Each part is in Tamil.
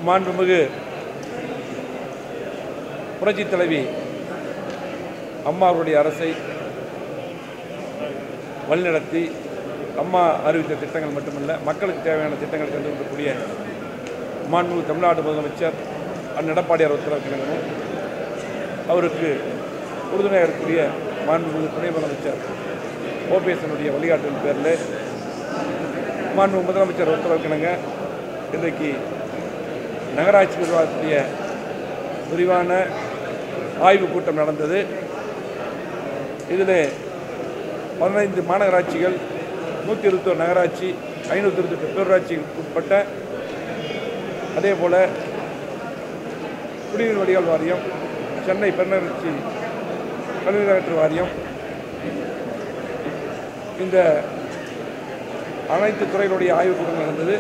மாண்புமிகு புரட்சித் தலைவி அம்மா அவருடைய அரசை வழிநடத்தி அம்மா அறிவித்த திட்டங்கள் மட்டுமல்ல மக்களுக்கு தேவையான திட்டங்கள் கொண்டு வரக்கூடிய மாண்புமிகு தமிழ்நாடு முதலமைச்சர் அண்ணன் எடப்பாடியார் உத்தரவிற்கிணங்கவும் அவருக்கு உறுதுணையாக இருக்கக்கூடிய மாண்புமிகு துணை முதலமைச்சர் ஓபிஎஸ்னுடைய வழிகாட்டின் பேரில் மாண்பு முதலமைச்சர் உத்தரவிற்கிணங்க இன்றைக்கு நகராட்சி நிர்வாகத்துடைய விரிவான ஆய்வுக் கூட்டம் நடந்தது இதில் பதினைந்து மாநகராட்சிகள் நூற்றி இருபத்தோரு நகராட்சி ஐநூற்றி இருபத்தெட்டு பேரூராட்சிகளுக்கு உட்பட்ட அதே போல் குடிநீர் வடிகால் வாரியம் சென்னை பெருநகராட்சி கழிவுநீர் அகற்று வாரியம் இந்த அனைத்து துறைகளுடைய ஆய்வுக் கூட்டம் நடந்தது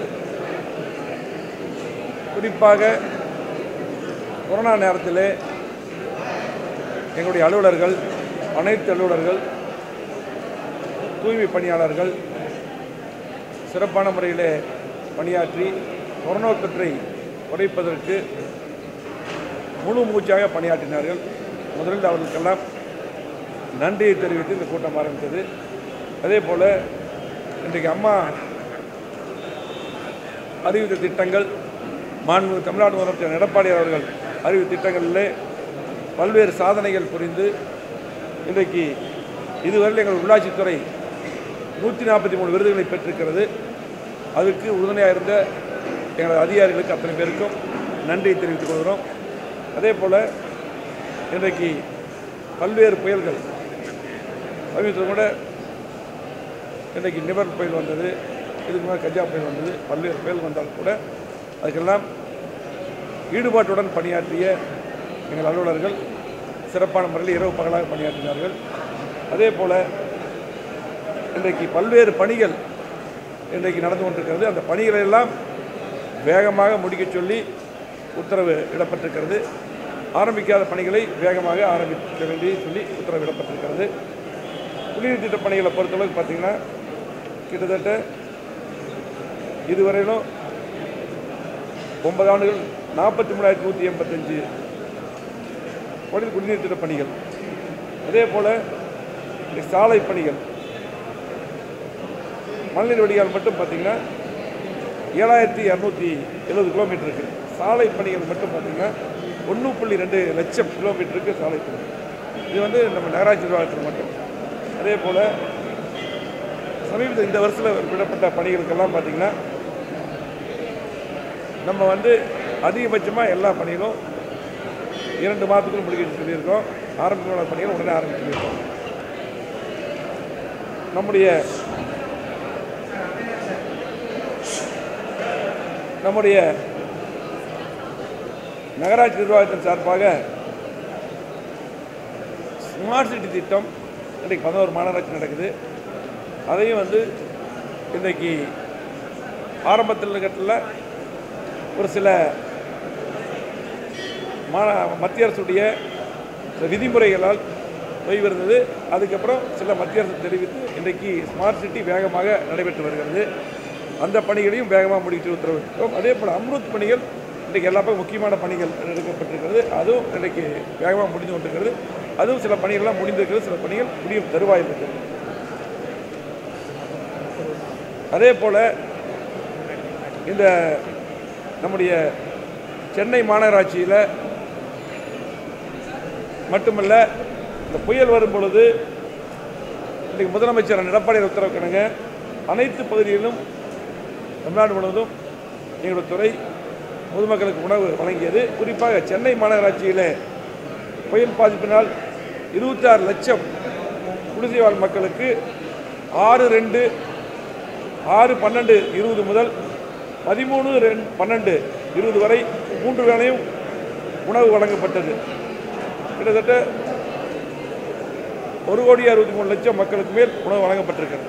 குறிப்பாக கொரோனா நேரத்தில் எங்களுடைய அலுவலர்கள் அனைத்து அலுவலர்கள் தூய்மை பணியாளர்கள் சிறப்பான முறையில் பணியாற்றி கொரோனா தொற்றை குறைப்பதற்கு முழு மூச்சாக பணியாற்றினார்கள் முதலில் அவர்களுக்கெல்லாம் நன்றியை தெரிவித்து இந்த கூட்டம் ஆரம்பித்தது அதே போல் இன்றைக்கு அம்மா அறிவித்த திட்டங்கள் மாண்பு தமிழ்நாடு முதலமைச்சர் எடப்பாடியார் அவர்கள் அறிவித்த திட்டங்களிலே பல்வேறு சாதனைகள் புரிந்து இன்றைக்கு இதுவரையில் எங்கள் உள்ளாட்சித்துறை நூற்றி நாற்பத்தி மூணு விருதுகளை பெற்றிருக்கிறது அதற்கு உறுதுணையாக இருந்த எங்களது அதிகாரிகளுக்கு அத்தனை பேருக்கும் நன்றியை தெரிவித்துக் கொள்கிறோம் அதே போல் இன்றைக்கு பல்வேறு புயல்கள் சமீபத்தில் கூட இன்றைக்கு நிவர் புயல் வந்தது இதுக்கு மேலே கஜா புயல் வந்தது பல்வேறு புயல் வந்தாலும் கூட அதுக்கெல்லாம் ஈடுபாட்டுடன் பணியாற்றிய எங்கள் அலுவலர்கள் சிறப்பான முறையில் இரவு பகலாக பணியாற்றினார்கள் அதே போல் இன்றைக்கு பல்வேறு பணிகள் இன்றைக்கு நடந்து கொண்டிருக்கிறது அந்த பணிகளை எல்லாம் வேகமாக முடிக்கச் சொல்லி உத்தரவு இடப்பட்டிருக்கிறது ஆரம்பிக்காத பணிகளை வேகமாக ஆரம்பிக்க வேண்டி சொல்லி உத்தரவு இடப்பட்டிருக்கிறது குடிநீர் திட்ட பணிகளை பொறுத்தளவுக்கு பார்த்தீங்கன்னா கிட்டத்தட்ட இதுவரையிலும் ஒன்பது ஆண்டுகள் நாற்பத்தி மூணாயிரத்தி நூற்றி எண்பத்தஞ்சு கோடி குடிநீர் திட்ட பணிகள் அதே போல் இந்த சாலை பணிகள் மழைநீர் வடிகால் மட்டும் பார்த்தீங்கன்னா ஏழாயிரத்தி இரநூத்தி எழுபது கிலோமீட்டருக்கு சாலை பணிகள் மட்டும் பார்த்தீங்கன்னா ஒன்று புள்ளி ரெண்டு லட்சம் கிலோமீட்டருக்கு சாலை பணி இது வந்து நம்ம நகராட்சி நிர்வாகத்தில் மட்டும் அதே போல் சமீபத்தில் இந்த வருஷத்தில் விடப்பட்ட பணிகளுக்கெல்லாம் பார்த்தீங்கன்னா நம்ம வந்து அதிகபட்சமாக எல்லா பணிகளும் இரண்டு மாதத்துக்குள்ள முடிக்க சொல்லியிருக்கோம் ஆரம்பிக்கிற பணிகள் உடனே ஆரம்பிச்சு சொல்லியிருக்கோம் நம்முடைய நம்முடைய நகராட்சி நிர்வாகத்தின் சார்பாக ஸ்மார்ட் சிட்டி திட்டம் இன்றைக்கு பதினோரு மாநகராட்சி நடக்குது அதையும் வந்து இன்றைக்கு ஆரம்பத்தில் கட்டத்தில் ஒரு சில மா மத்திய அரசுடைய சில விதிமுறைகளால் தொய்விருந்தது அதுக்கப்புறம் சில மத்திய அரசு தெரிவித்து இன்றைக்கு ஸ்மார்ட் சிட்டி வேகமாக நடைபெற்று வருகிறது அந்த பணிகளையும் வேகமாக முடித்து உத்தரவிட்டோம் அதே போல் அம்ருத் பணிகள் இன்றைக்கு எல்லா பக்கம் முக்கியமான பணிகள் எடுக்கப்பட்டிருக்கிறது அதுவும் இன்றைக்கு வேகமாக முடிந்து கொண்டிருக்கிறது அதுவும் சில பணிகள்லாம் முடிந்திருக்கிறது சில பணிகள் முடியும் தருவாயில் இருக்கிறது அதே போல் இந்த நம்முடைய சென்னை மாநகராட்சியில் மட்டுமல்ல இந்த புயல் வரும் பொழுது இன்றைக்கு முதலமைச்சர் எடப்பாடி உத்தரவுக்கிணங்க அனைத்து பகுதிகளிலும் தமிழ்நாடு முழுவதும் எங்களுடைய துறை பொதுமக்களுக்கு உணவு வழங்கியது குறிப்பாக சென்னை மாநகராட்சியில் புயல் பாதிப்பினால் இருபத்தாறு லட்சம் குடிசை வாழ் மக்களுக்கு ஆறு ரெண்டு ஆறு பன்னெண்டு இருபது முதல் பதிமூணு ரெண்டு பன்னெண்டு இருபது வரை மூன்று வேளையும் உணவு வழங்கப்பட்டது கிட்டத்தட்ட ஒரு கோடி அறுபத்தி மூணு லட்சம் மக்களுக்கு மேல் உணவு வழங்கப்பட்டிருக்கிறது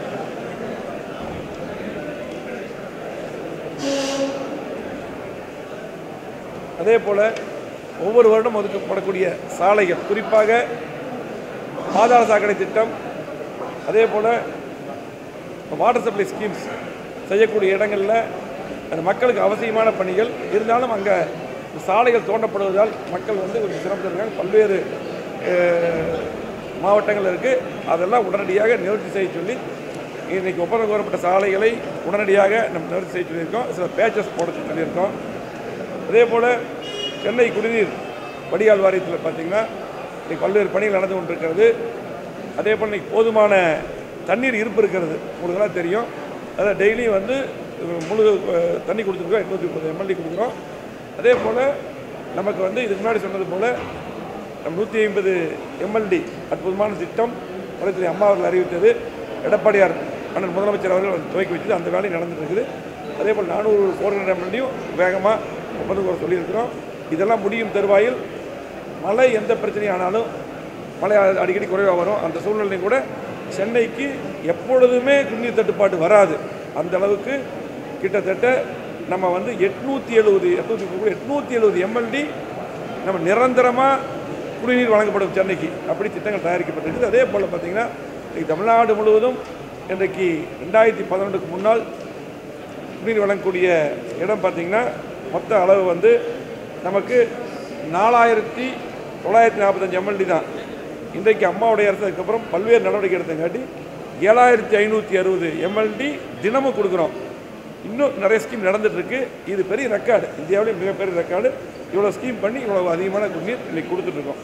அதே போல் ஒவ்வொரு வருடம் ஒதுக்கப்படக்கூடிய சாலைகள் குறிப்பாக பாதாள சாக்கடை திட்டம் அதே போல் வாட்டர் சப்ளை ஸ்கீம்ஸ் செய்யக்கூடிய இடங்களில் அந்த மக்களுக்கு அவசியமான பணிகள் இருந்தாலும் அங்கே சாலைகள் தோண்டப்படுவதால் மக்கள் வந்து கொஞ்சம் சிரமத்திருக்காங்க பல்வேறு அஹ், மாவட்டங்கள் இருக்குது அதெல்லாம் உடனடியாக நிவர்த்தி செய்ய சொல்லி இன்றைக்கி ஒப்பந்தம் கோரப்பட்ட சாலைகளை உடனடியாக நம்ம நிவர்த்தி செய்ய சொல்லியிருக்கோம் சில பேச்சஸ் போட சொல்லியிருக்கோம் அதே போல் சென்னை குடிநீர் வடிகால் வாரியத்தில் பார்த்தீங்கன்னா இன்னைக்கு பல்வேறு பணிகள் நடந்து கொண்டிருக்கிறது அதே போல் இன்னைக்கு போதுமான தண்ணீர் இருப்பு இருக்கிறது உங்களுக்கெல்லாம் தெரியும் அதை டெய்லியும் வந்து அஹ், முழு அஹ், தண்ணி கொடுத்துருக்கோம் எட்நூற்றி முப்பது எம்எல்டி கொடுக்குறோம் அதே போல் நமக்கு வந்து இதுக்கு முன்னாடி சொன்னது போல் நம்ம நூற்றி ஐம்பது எம்எல்டி அற்புதமான திட்டம் வலைத்துறை அம்மா அவர்கள் அறிவித்தது எடப்பாடியார் அண்ணன் முதலமைச்சர் அவர்கள் அதை துவக்கி வச்சது அந்த வேலை நடந்துட்டு இருக்குது அதே போல் நானூறு ஃபோர் ஹண்ட்ரட் எம்எல்டியும் வேகமாக ஒப்பந்தம் கோர சொல்லியிருக்கிறோம் இதெல்லாம் முடியும் தருவாயில் மழை எந்த பிரச்சனையும் ஆனாலும் மழை அ- அடிக்கடி குறைவாக வரும் அந்த சூழ்நிலையும் கூட சென்னைக்கு எப்பொழுதுமே குடிநீர் தட்டுப்பாடு வராது அந்த அளவுக்கு கிட்டத்தட்ட நம்ம வந்து எட்நூற்றி எழுபது எட்நூற்றி எட்நூற்றி எழுபது எம்எல்டி நம்ம நிரந்தரமாக குடிநீர் வழங்கப்படும் சென்னைக்கு அப்படி திட்டங்கள் தயாரிக்கப்பட்டிருக்குது அதே போல் பார்த்தீங்கன்னா இன்னைக்கு தமிழ்நாடு முழுவதும் இன்றைக்கு ரெண்டாயிரத்தி பதினொன்றுக்கு முன்னால் குடிநீர் வழங்கக்கூடிய இடம் பார்த்தீங்கன்னா மொத்த அளவு வந்து நமக்கு நாலாயிரத்தி தொள்ளாயிரத்தி நாற்பத்தஞ்சு எம்எல்டி தான் இன்றைக்கு அம்மாவுடைய அரசு அதுக்கப்புறம் பல்வேறு நடவடிக்கை எடுத்தங்காட்டி ஏழாயிரத்தி ஐநூற்றி அறுபது எம்எல்டி தினமும் கொடுக்குறோம் இன்னும் நிறைய ஸ்கீம் நடந்துட்டு இருக்கு இது பெரிய ரெக்கார்டு இந்தியாவிலே மிகப்பெரிய ரெக்கார்டு இவ்வளோ ஸ்கீம் பண்ணி இவ்வளோ அதிகமான குடிநீர் இன்னைக்கு கொடுத்துட்ருக்கோம்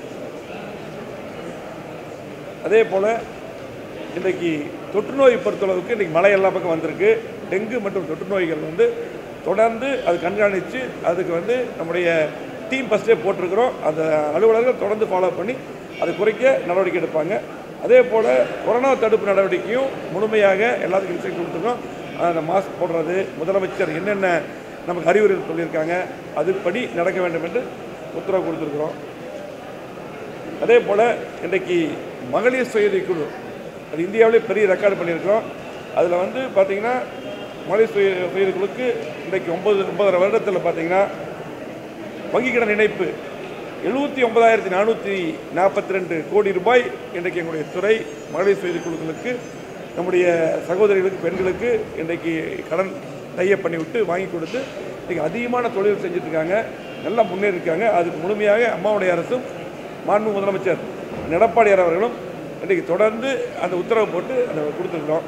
அதே போல் இன்றைக்கி தொற்றுநோய் பொறுத்தளவுக்கு இன்றைக்கி மழை எல்லா பக்கம் வந்திருக்கு டெங்கு மற்றும் தொற்றுநோய்கள் வந்து தொடர்ந்து அது கண்காணித்து அதுக்கு வந்து நம்முடைய டீம் ஃபஸ்ட்டே போட்டிருக்கிறோம் அந்த அலுவலர்கள் தொடர்ந்து ஃபாலோ பண்ணி அதை குறைக்க நடவடிக்கை எடுப்பாங்க அதே போல் கொரோனா தடுப்பு நடவடிக்கையும் முழுமையாக எல்லாத்துக்கும் இன்ஸ்ட்ரக்ஷன் கொடுத்துருக்கோம் அந்த மாஸ்க் போடுறது முதலமைச்சர் என்னென்ன நமக்கு அறிவுரை சொல்லியிருக்காங்க அதுபடி நடக்க வேண்டும் என்று உத்தரவு கொடுத்துருக்குறோம் அதே போல் இன்றைக்கு மகளிர் சுயதி குழு அது இந்தியாவிலே பெரிய ரெக்கார்டு பண்ணியிருக்கிறோம் அதில் வந்து பார்த்திங்கன்னா மகளிர் சுய சுயதி குழுக்கு இன்றைக்கு ஒம்பது ஒன்பதரை வருடத்தில் பார்த்தீங்கன்னா வங்கிக் கடன் இணைப்பு எழுபத்தி ஒன்பதாயிரத்தி நானூற்றி நாற்பத்தி ரெண்டு கோடி ரூபாய் இன்றைக்கு எங்களுடைய துறை மகளிர் சுயதி குழுக்களுக்கு நம்முடைய சகோதரிகளுக்கு பெண்களுக்கு இன்றைக்கு கடன் டைப் பண்ணி விட்டு வாங்கி கொடுத்து இன்றைக்கி அதிகமான தொழில் செஞ்சுட்டு இருக்காங்க நல்லா முன்னேறி இருக்காங்க அதுக்கு முழுமையாக அம்மாவுடைய அரசும் மாண்பு முதலமைச்சர் எடப்பாடியார் அவர்களும் இன்றைக்கு தொடர்ந்து அந்த உத்தரவு போட்டு அதை கொடுத்துருக்குறோம்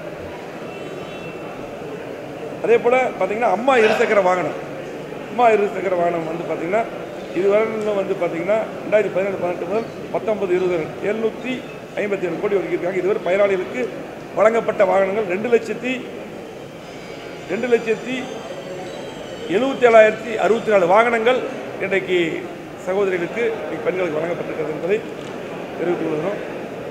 அதே போல் பார்த்தீங்கன்னா அம்மா இருசக்கர வாகனம் அம்மா இருசக்கர வாகனம் வந்து பார்த்தீங்கன்னா இதுவரையிலும் வந்து பார்த்தீங்கன்னா ரெண்டாயிரத்தி பதினேழு பதினெட்டு முதல் பத்தொன்பது இருபது எழுநூற்றி ஐம்பத்தி ஏழு கோடி ஒதுக்கியிருக்காங்க இதுவரை பயனாளிகளுக்கு வழங்கப்பட்ட வாகனங்கள் ரெண்டு லட்சத்தி ரெண்டு லட்சத்தி எழுபத்தி ஏழாயிரத்தி அறுபத்தி நாலு வாகனங்கள் இன்றைக்கு சகோதரிகளுக்கு இன்னைக்கு பெண்களுக்கு வழங்கப்பட்டிருக்கிறது என்பதை தெரிவித்துக் கொள்கிறோம்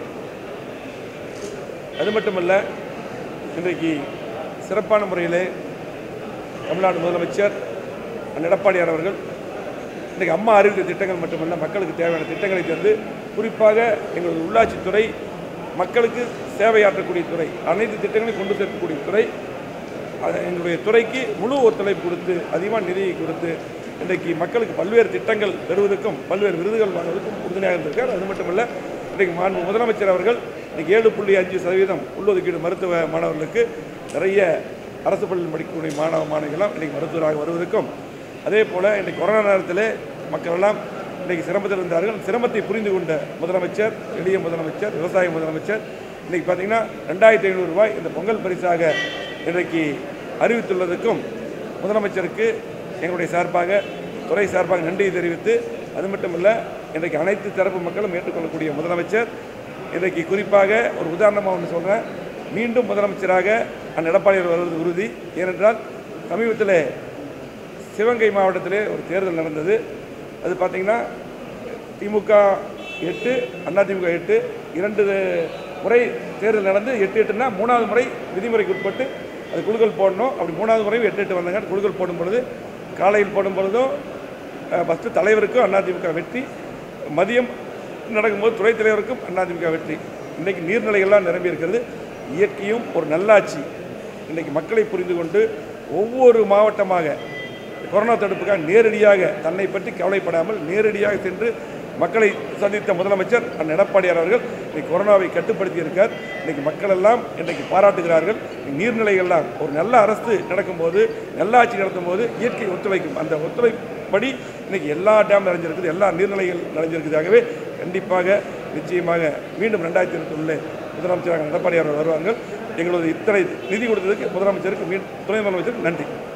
அது மட்டுமல்ல இன்றைக்கு சிறப்பான முறையிலே தமிழ்நாடு முதலமைச்சர் அண்ணன் எடப்பாடியார் அவர்கள் இன்றைக்கு அம்மா அறிவித்த திட்டங்கள் மட்டுமல்ல மக்களுக்கு தேவையான திட்டங்களை தந்து குறிப்பாக எங்களது உள்ளாட்சித்துறை மக்களுக்கு சேவையாற்றக்கூடிய துறை அனைத்து திட்டங்களையும் கொண்டு சேர்க்கக்கூடிய துறை அது எங்களுடைய துறைக்கு முழு ஒத்துழைப்பு கொடுத்து அதிகமான நிதியை கொடுத்து இன்றைக்கு மக்களுக்கு பல்வேறு திட்டங்கள் பெறுவதற்கும் பல்வேறு விருதுகள் வாங்குவதற்கும் உறுதுணையாக இருந்திருக்கார் அது மட்டுமல்ல இன்றைக்கு மாண்பு முதலமைச்சர் அவர்கள் இன்றைக்கி ஏழு புள்ளி அஞ்சு சதவீதம் உள்ளொதுக்கீடு மருத்துவ மாணவர்களுக்கு நிறைய அரசு பள்ளியில் படிக்கக்கூடிய மாணவ மாணவிகளாம் இன்றைக்கி மருத்துவராக வருவதற்கும் அதே போல் இன்றைக்கு கொரோனா நேரத்தில் மக்கள் எல்லாம் இன்றைக்கு சிரமத்தில் இருந்தார்கள் சிரமத்தை புரிந்து கொண்ட முதலமைச்சர் எளிய முதலமைச்சர் விவசாய முதலமைச்சர் இன்றைக்கி பார்த்தீங்கன்னா ரெண்டாயிரத்தி ஐநூறு ரூபாய் இந்த பொங்கல் பரிசாக இன்றைக்கு அறிவித்துள்ளதற்கும் முதலமைச்சருக்கு எங்களுடைய சார்பாக துறை சார்பாக நன்றியை தெரிவித்து அது மட்டுமல்ல இன்றைக்கு அனைத்து தரப்பு மக்களும் ஏற்றுக்கொள்ளக்கூடிய முதலமைச்சர் இன்றைக்கு குறிப்பாக ஒரு உதாரணமாக ஒன்று சொல்கிறேன் மீண்டும் முதலமைச்சராக அண்ணன் எடப்பாடியார் வருவது உறுதி ஏனென்றால் சமீபத்தில் சிவகங்கை மாவட்டத்திலே ஒரு தேர்தல் நடந்தது அது பார்த்திங்கன்னா திமுக எட்டு அதிமுக எட்டு இரண்டு முறை தேர்தல் நடந்து எட்டு எட்டுனா மூணாவது முறை விதிமுறைக்கு உட்பட்டு அது குழுக்கள் போடணும் அப்படி மூணாவது முறையும் எட்டு எட்டு வந்தாங்க குழுக்கள் போடும் பொழுது காலையில் போடும் பொழுதும் ஃபஸ்ட்டு தலைவருக்கும் அதிமுக வெற்றி மதியம் நடக்கும்போது துறைத் தலைவருக்கும் அதிமுக வெற்றி இன்றைக்கி நீர்நிலைகள்லாம் நிரம்பி இருக்கிறது இயற்கையும் ஒரு நல்லாட்சி இன்றைக்கி மக்களை புரிந்து கொண்டு ஒவ்வொரு மாவட்டமாக கொரோனா தடுப்புக்காக நேரடியாக தன்னை பற்றி கவலைப்படாமல் நேரடியாக சென்று மக்களை சந்தித்த முதலமைச்சர் அண்ணன் எடப்பாடியார் அவர்கள் இன்னைக்கு கொரோனாவை கட்டுப்படுத்தி இருக்கார் இன்னைக்கு மக்கள் எல்லாம் இன்றைக்கு பாராட்டுகிறார்கள் நீர்நிலைகள்லாம் ஒரு நல்ல அரசு நடக்கும்போது நல்ல ஆட்சி நடத்தும்போது இயற்கை ஒத்துழைக்கும் அந்த ஒத்துழைப்படி இன்னைக்கு எல்லா டேம் நிறைஞ்சிருக்குது எல்லா நீர்நிலைகள் நிறைஞ்சிருக்குதாகவே கண்டிப்பாக நிச்சயமாக மீண்டும் ரெண்டாயிரத்தி இருபத்தி முதலமைச்சராக எடப்பாடியார் வருவார்கள் எங்களது இத்தனை நிதி கொடுத்ததுக்கு முதலமைச்சருக்கு மீ துணை முதலமைச்சருக்கு நன்றி